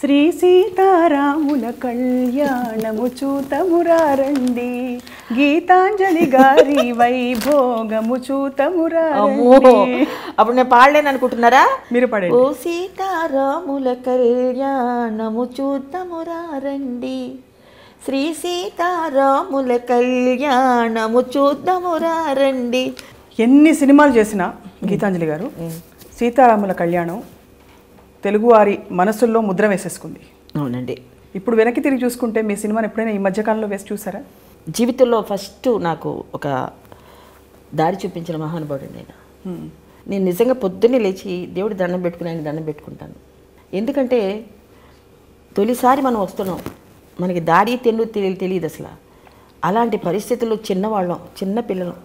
శ్రీ సీతారాముల కళ్యాణము చూతమురారండి గీతాంజలి గారి వైభోగము అమ్మో చూతమురారండి అప్పుడు నేను పాడలేను అనుకుంటున్నారా మీరు పడండి ఓ సీతారాముల కళ్యాణము చూద్దామురా రండి శ్రీ సీతారాముల కళ్యాణము చూద్దామురా రండి ఎన్ని సినిమాలు చేసినా గీతాంజలి గారు సీతారాముల కళ్యాణం తెలుగువారి మనసుల్లో ముద్ర వేసేసుకుంది అవునండి ఇప్పుడు వెనక్కి తిరిగి చూసుకుంటే మీ సినిమాని ఎప్పుడైనా ఈ మధ్యకాలంలో వేసి చూసారా జీవితంలో ఫస్ట్ నాకు ఒక దారి చూపించిన మహానుభావుడు నేను నేను నిజంగా పొద్దున్నే లేచి దేవుడి దండం పెట్టుకుని ఆయన దండం పెట్టుకుంటాను ఎందుకంటే తొలిసారి మనం వస్తున్నాం మనకి దారి తెన్ను తెలియదు తెలియదు అసలు అలాంటి పరిస్థితుల్లో చిన్నవాళ్ళం చిన్న పిల్లలం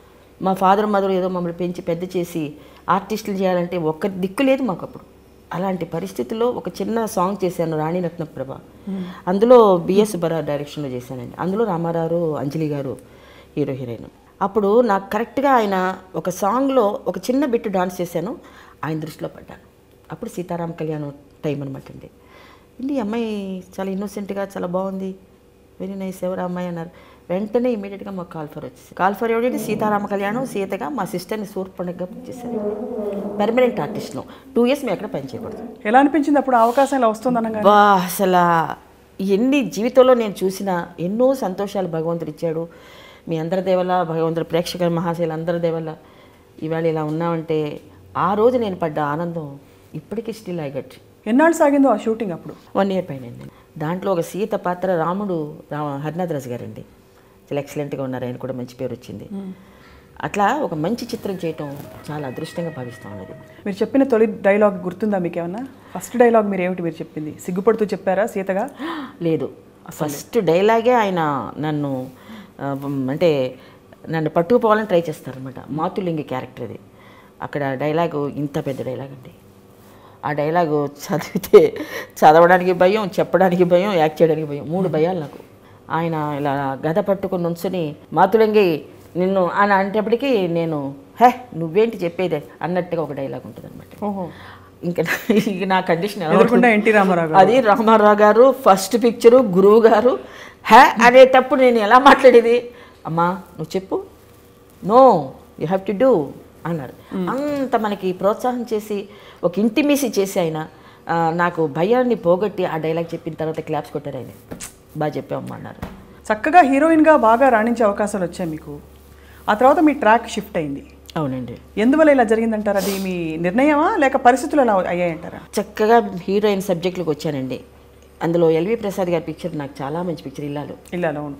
మా ఫాదర్ మదర్ ఏదో మమ్మల్ని పెంచి పెద్ద చేసి ఆర్టిస్టులు చేయాలంటే ఒక్క దిక్కు లేదు మాకు అప్పుడు అలాంటి పరిస్థితుల్లో ఒక చిన్న సాంగ్ చేశాను రాణి రత్నప్రభ అందులో బిఎస్ బరా డైరెక్షన్లో చేశానండి అందులో రామారావు అంజలి గారు హీరో హీరోయిన్ అప్పుడు నాకు కరెక్ట్గా ఆయన ఒక సాంగ్లో ఒక చిన్న బిట్ డాన్స్ చేశాను ఆయన దృష్టిలో పడ్డాను అప్పుడు సీతారామ కళ్యాణం టైం అనమాట అండి ఏంటి ఈ అమ్మాయి చాలా ఇన్నోసెంట్గా చాలా బాగుంది వెరీ నైస్ ఎవరు అమ్మాయి అన్నారు వెంటనే ఇమీడియట్గా మాకు కాల్ ఫర్ వచ్చింది కాల్ ఫర్ ఎవడంటే సీతారామ కళ్యాణం సీతగా మా సిస్టర్ని సూర్ పండుగగా బుక్ చేశారు పర్మనెంట్ ఆర్టిస్ట్ను టూ ఇయర్స్ మేము ఎక్కడ పని చేయకూడదు ఎలా అనిపించింది అప్పుడు ఆ అవకాశం ఇలా వస్తుందనగా బా అసలు ఎన్ని జీవితంలో నేను చూసిన ఎన్నో సంతోషాలు భగవంతుడు ఇచ్చాడు మీ అందరి దేవల్ల భగవంతుడు ప్రేక్షకుల మహాశైలు అందరి దేవల్ల ఇవాళ ఇలా ఉన్నామంటే ఆ రోజు నేను పడ్డ ఆనందం ఇప్పటికీ స్టిల్ ఐ గట్ ఎన్నాళ్ళు సాగిందో ఆ షూటింగ్ అప్పుడు వన్ ఇయర్ పైన అయింది. దాంట్లో ఒక సీత పాత్ర రాముడు రా హరినాథ్ రాజు గారండి చాలా ఎక్సలెంట్గా ఉన్నారు ఆయన కూడా మంచి పేరు వచ్చింది అట్లా ఒక మంచి చిత్రం చేయటం చాలా అదృష్టంగా భావిస్తా ఉన్నది మీరు చెప్పిన తొలి డైలాగ్ గుర్తుందా మీకు ఏమన్నా ఫస్ట్ డైలాగ్ మీరు ఏమిటి మీరు చెప్పింది సిగ్గుపడుతూ చెప్పారా సీతగా లేదు ఫస్ట్ డైలాగే ఆయన నన్ను ఆ, అంటే నన్ను పట్టుకుపోవాలని ట్రై చేస్తారనమాట మాతులింగి క్యారెక్టర్ అది అక్కడ డైలాగు ఇంత పెద్ద డైలాగ్ అండి ఆ డైలాగు చదివితే చదవడానికి భయం చెప్పడానికి భయం యాక్ట్ చేయడానికి భయం మూడు భయాలు నాకు ఆయన ఇలా గద పట్టుకుని నుంచుని మాతులింగి నిన్ను అని అనేటప్పటికీ నేను హే నువ్వేంటి చెప్పేదే అన్నట్టుగా ఒక డైలాగ్ ఉంటుంది అనమాట ఓహో ఇంకా నా- ఇక నా కండిషన్ ఎలా ఎదురుకుండా ఎన్టీ రామారావు గారు అది రామారావు గారు ఫస్ట్ పిక్చరు గురువు గారు హే అనేటప్పుడు నేను ఎలా మాట్లాడేది అమ్మా నువ్వు చెప్పు no you have to do అన్నారు అంత మనకి ప్రోత్సాహం చేసి ఒక ఇంటిమేసి చేసి ఆయన ఆ, నాకు భయాన్ని పోగొట్టి ఆ డైలాగ్ చెప్పిన తర్వాత క్లాప్స్ కొట్టారు ఆయన బాగా చెప్పామమ్మా అన్నారు చక్కగా హీరోయిన్గా బాగా రాణించే అవకాశాలు వచ్చాయి మీకు ఆ తర్వాత మీ ట్రాక్ షిఫ్ట్ అయింది అవునండి ఎందువల్ల ఇలా జరిగిందంటారు అది మీ నిర్ణయమా లేక పరిస్థితులు అలా అయ్యాయంటారా చక్కగా హీరోయిన్ సబ్జెక్టులకు వచ్చానండి అందులో ఎల్వి ప్రసాద్ గారి పిక్చర్ నాకు చాలా మంచి పిక్చర్ ఇల్లాలు ఇలా అవును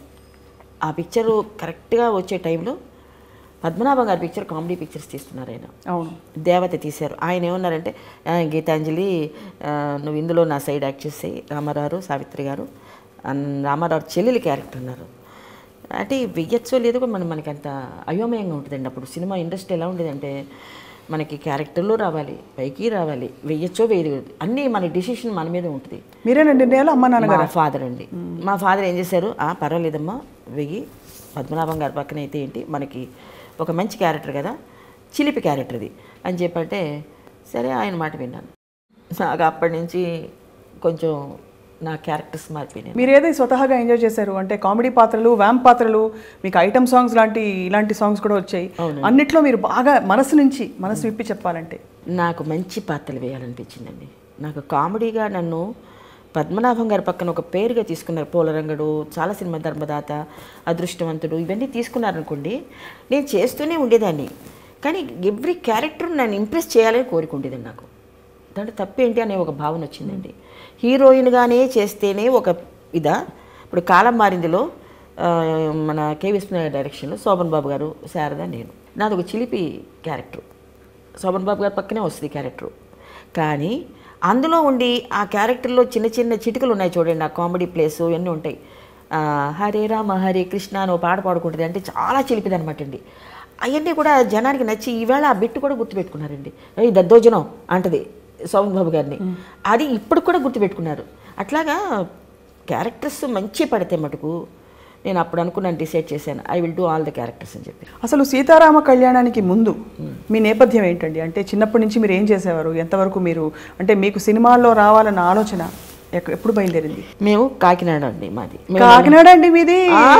ఆ పిక్చరు కరెక్ట్గా వచ్చే టైంలో పద్మనాభం గారి పిక్చర్ కామెడీ పిక్చర్స్ తీస్తున్నారు ఆయన అవును దేవత తీశారు ఆయన ఏమన్నారంటే "ఆ, గీతాంజలి ఆ, నువ్వు ఇందులో నా సైడ్ యాక్ట్ చేసేయి రామారావు సావిత్రి గారు అన్- రామారావు చెల్లెలి క్యారెక్టర్ అన్నారు అంటే వెయ్యచ్చో లేదో కూడా మనం మనకి అంత అయోమయంగా ఉంటుందండి అప్పుడు సినిమా ఇండస్ట్రీ ఎలా ఉండేదంటే మనకి క్యారెక్టర్లో రావాలి పైకి రావాలి వెయ్యచ్చో వేయదు అన్నీ మన డిసిషన్ మన మీద ఉంటుంది మీరేనా నిర్ణయాలు అమ్మ నాన్న మా ఫాదర్ అండి మా ఫాదర్ ఏం చేశారు "ఆ, పర్వాలేదమ్మా వెయ్యి పద్మనాభం గారి పక్కన అయితే ఏంటి మనకి ఒక మంచి క్యారెక్టర్ కదా చిలిపి క్యారెక్టర్ ఇది అని చెప్పంటే సరే ఆయన మాట విన్నాను నాకు అప్పటి నుంచి కొంచెం నా క్యారెక్టర్స్ మారిపోయినాయి మీరు ఏదో స్వతహాగా ఎంజాయ్ చేశారు అంటే కామెడీ పాత్రలు వ్యాంప్ పాత్రలు మీకు ఐటమ్ సాంగ్స్ లాంటి ఇలాంటి సాంగ్స్ కూడా వచ్చాయి అన్నిట్లో మీరు బాగా మనసు నుంచి మనసు విప్పి చెప్పాలంటే నాకు మంచి పాత్రలు వేయాలనిపించిందండి నాకు కామెడీగా నన్ను పద్మనాభం గారి పక్కన ఒక పేరుగా తీసుకున్నారు పోలరంగడు చాలా సినిమా ధర్మదాత అదృష్టవంతుడు ఇవన్నీ తీసుకున్నారనుకోండి నేను చేస్తూనే ఉండేదాన్ని కానీ ఎవ్రీ క్యారెక్టర్ నన్ను ఇంప్రెస్ చేయాలని కోరుకుండేదండి నాకు దాంట్లో తప్పేంటి అనే ఒక భావన వచ్చిందండి హీరోయిన్గానే చేస్తేనే ఒక ఇదా ఇప్పుడు కాలం మారిందిలో ఆ, మన కే విశ్వనాథ్ డైరెక్షన్లో శోభన్ బాబు గారు శారద నేను నాది ఒక చిలిపి క్యారెక్టర్ శోభన్ బాబు గారి పక్కనే వస్తుంది క్యారెక్టర్ కానీ అందులో ఉండి ఆ క్యారెక్టర్లో చిన్న చిన్న చిటికలు ఉన్నాయి చూడండి ఆ కామెడీ ప్లేస్ ఇవన్నీ ఉంటాయి ఆ, హరే రామ హరే కృష్ణ అని ఒక పాట పాడుకుంటుంది అంటే చాలా చిలిపిది అనమాట అండి అవన్నీ కూడా జనానికి నచ్చి ఈవేళ ఆ బిట్టు కూడా గుర్తుపెట్టుకున్నారండి ఈ దద్దోజనం అంటది శోభన్ బాబు గారిని అది ఇప్పుడు కూడా గుర్తుపెట్టుకున్నారు అట్లాగా క్యారెక్టర్స్ మంచి పడితే మటుకు నేను అప్పుడు అనుకున్నాను డిసైడ్ చేశాను I will do all the characters అని చెప్పి అసలు సీతారామ కళ్యాణానికి ముందు మీ నేపథ్యం ఏంటండి అంటే చిన్నప్పటి నుంచి మీరు ఏం చేసేవారు ఎంతవరకు మీరు అంటే మీకు సినిమాల్లో రావాలన్న ఆలోచన ఎక్క- ఎప్పుడు బయలుదేరింది మేము కాకినాడ అండి మాది మేము- కాకినాడ అండి మీది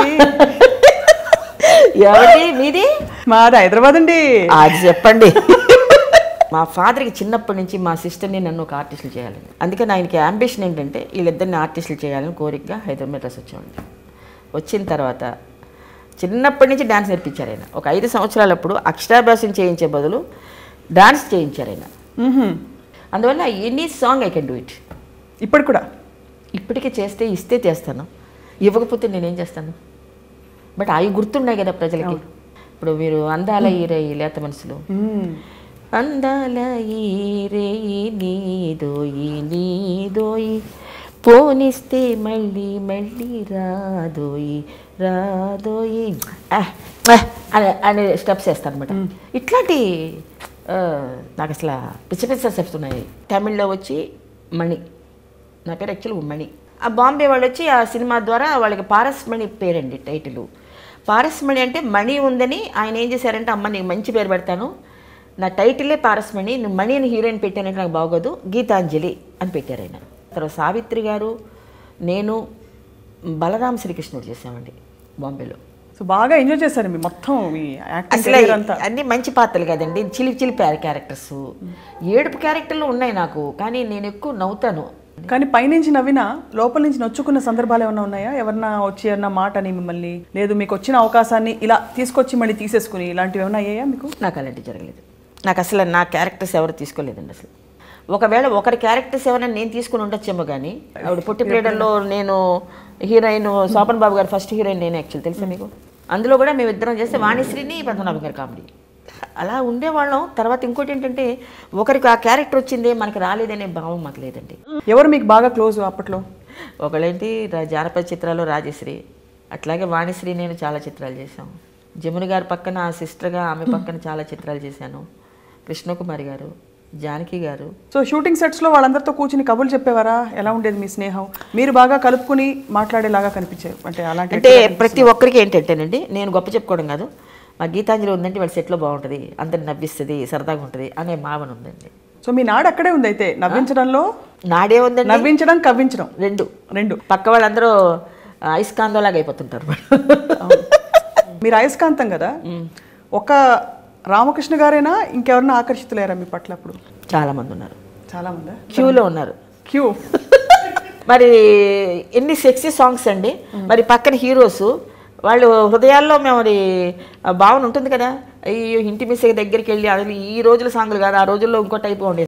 ఎవరిది మీది మాది హైదరాబాద్ అండి అది చెప్పండి మా ఫాదర్కి చిన్నప్పటి నుంచి మా సిస్టర్ని నన్ను ఒక ఆర్టిస్టులు చేయాలని అందుకని ఆయనకి అంబిషన్ ఏంటంటే వీళ్ళిద్దరిని ఆర్టిస్టులు చేయాలని కోరికగా హైదరాబాద్ డ్రెస్ వచ్చామండి వచ్చిన తర్వాత చిన్నప్పటి నుంచి డ్యాన్స్ నేర్పించారు ఆయన ఒక ఐదు సంవత్సరాలప్పుడు అక్షరాభ్యాసం చేయించే బదులు డాన్స్ చేయించారు ఆయన మ్మ్హ్మ్. అందువల్ల any song I can do it ఇప్పటికి కూడా ఇప్పటికే చేస్తే ఇస్తే చేస్తాను ఇవ్వకపోతే నేనేం చేస్తాను బట్ అవి గుర్తున్నాయి కదా ప్రజలకి ఇప్పుడు మీరు అందాల ఈరయి లేత మనసులు మ్మ్. అందాల ఈరేయి నీదోయి నీదోయి పోనిస్తే మళ్ళీ మళ్ళీ రాదోయి రాదోయి ఆహ్, ఆహ్ అనే అనే స్టెప్స్ వేస్తాను అనమాట ఇట్లాంటి ఆ, నాకు అసలు పిచ్చ పిచ్చ స్టెప్స్ ఉన్నాయి తమిళ్లో వచ్చి మణి నా పేరు యాక్చువల్ మణి ఆ బాంబే వాళ్ళు వచ్చి ఆ సినిమా ద్వారా వాళ్ళకి పారస్మణి పేరండి టైటిల్ పారస్మణి అంటే మణి ఉందని ఆయన ఏం చేశారంటే అమ్మ నీకు మంచి పేరు పెడతాను నా టైటిలే పారస్మణి నువ్వు మణి అని హీరోయిన్ పెట్టానంటే నాకు బాగోదు గీతాంజలి అని పెట్టారు ఆయన తర్వాత సావిత్రి గారు నేను బలరాం శ్రీకృష్ణుడు చేసామండి బాంబేలో సో బాగా ఎంజాయ్ చేశారు మీ మొత్తం మీ యాక్టింగ్ అసలు కెరీర్ అంతా అన్ని మంచి పాత్రలు కదండి చిలిపి చిలిపి క్యారెక్టర్స్ ఏడుపు క్యారెక్టర్లు ఉన్నాయి నాకు కానీ నేను ఎక్కువ నవ్వుతాను కానీ పైనుంచి నవ్వినా లోపల నుంచి నొచ్చుకున్న సందర్భాలు ఏమైనా ఉన్నాయా ఎవరన్నా వచ్చి అన్న మాటని మిమ్మల్ని లేదు మీకు వచ్చిన అవకాశాన్ని ఇలా తీసుకొచ్చి మళ్ళీ తీసేసుకుని ఇలాంటివి ఏమైనా అయ్యాయా మీకు నాకు అలాంటివి జరగలేదు నాకు అసలు నా క్యారెక్టర్స్ ఎవరు తీసుకోలేదండి అసలు ఒకవేళ ఒకరి క్యారెక్టర్స్ ఎవరైనా నేను తీసుకుని ఉండొచ్చేమో కానీ ఆవిడ పుట్టి ప్లేడర్లో నేను హీరోయిన్ శోభన్ బాబు గారు ఫస్ట్ హీరోయిన్ నేను యాక్చువల్ తెలుసా మీకు అందులో కూడా మేము ఇద్దరం చేస్తే వాణిశ్రీని పద్మనాభం గారి కామెడీ అలా ఉండేవాళ్ళం తర్వాత ఇంకోటి ఏంటంటే ఒకరికి ఆ క్యారెక్టర్ వచ్చింది మనకి రాలేదనే భావం మాకు లేదండి ఎవరు మీకు బాగా క్లోజ్ అప్పట్లో ఒకళ్ళేంటి రా- జానపద చిత్రాలు రాజశ్రీ అట్లాగే వాణిశ్రీ నేను చాలా చిత్రాలు చేశాం జమున గారి పక్కన ఆ సిస్టర్గా ఆమె పక్కన చాలా చిత్రాలు చేశాను కృష్ణకుమారి గారు జానకి గారు సో షూటింగ్ సెట్స్ లో వాళ్ళందరితో కూర్చుని కబుర్లు చెప్పేవారా ఎలా ఉండేది మీ స్నేహం మీరు బాగా కలుపుకుని మాట్లాడేలాగా కనిపించారు అంటే అలాంటి అంటే ప్రతి ఒక్కరికి ఏంటంటేనండి నేను గొప్ప చెప్పుకోవడం కాదు మా గీతాంజలి ఉందంటే వాళ్ళ సెట్లో బాగుంటుంది అందరిని నవ్విస్తుంది సరదాగా ఉంటుంది అనే భావన ఉందండి సో మీ నాడు అక్కడే ఉంది అయితే నవ్వించడంలో నాడే ఉందండి నవ్వించడం కవ్వించడం రెండు రెండు పక్క వాళ్ళందరూ అయస్కాంతంలాగా అయిపోతుంటారు మీరు అయస్కాంతం కదా ఒక రామకృష్ణ గారైనా ఇంకెవరన్నా ఆకర్షితులేరా మీ పట్ల అప్పుడు చాలా మంది ఉన్నారు చాలా మందా క్యూలో ఉన్నారు క్యూ మరి ఎన్ని సెక్సీ సాంగ్స్ అండి మరి పక్కన హీరోస్ వాళ్ళు హృదయాల్లో మేము మరి ఆ భావన ఉంటుంది కదా అయ్యో ఇంటి మిస్ దగ్గరికి వెళ్ళి అసలు ఈ రోజుల సాంగ్లు కాదు ఆ రోజుల్లో ఇంకో టైప్ ఉండేది